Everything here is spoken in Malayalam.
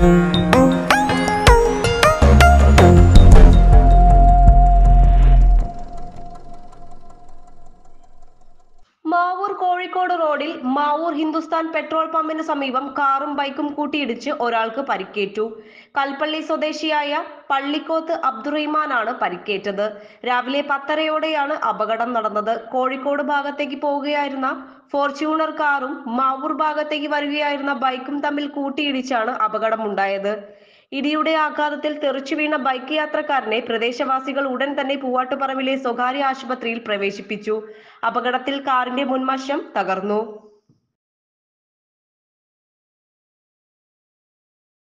മാവൂർ കോഴിക്കോട് റോഡിൽ മാവൂർ ഹിന്ദുസ്ഥാൻ പെട്രോൾ പമ്പിന് സമീപം കാറും ബൈക്കും കൂട്ടിയിടിച്ച് ഒരാൾക്ക് പരിക്കേറ്റു കൽപ്പള്ളി സ്വദേശിയായ പള്ളിക്കോത്ത് അബ്ദുറഹിമാനാണ് പരിക്കേറ്റത് രാവിലെ പത്തരയോടെയാണ് അപകടം നടന്നത് കോഴിക്കോട് ഭാഗത്തേക്ക് പോവുകയായിരുന്ന ഫോർച്യൂണർ കാറും മാവൂർ ഭാഗത്തേക്ക് വരികയായിരുന്ന ബൈക്കും തമ്മിൽ കൂട്ടിയിടിച്ചാണ് അപകടമുണ്ടായത് ഇടിയുടെ ആഘാതത്തിൽ തെറിച്ചു വീണ ബൈക്ക് യാത്രക്കാരനെ പ്രദേശവാസികൾ ഉടൻ തന്നെ പൂവാട്ടുപറമ്പിലെ സ്വകാര്യ ആശുപത്രിയിൽ പ്രവേശിപ്പിച്ചു അപകടത്തിൽ കാറിന്റെ മുൻവശം തകർന്നു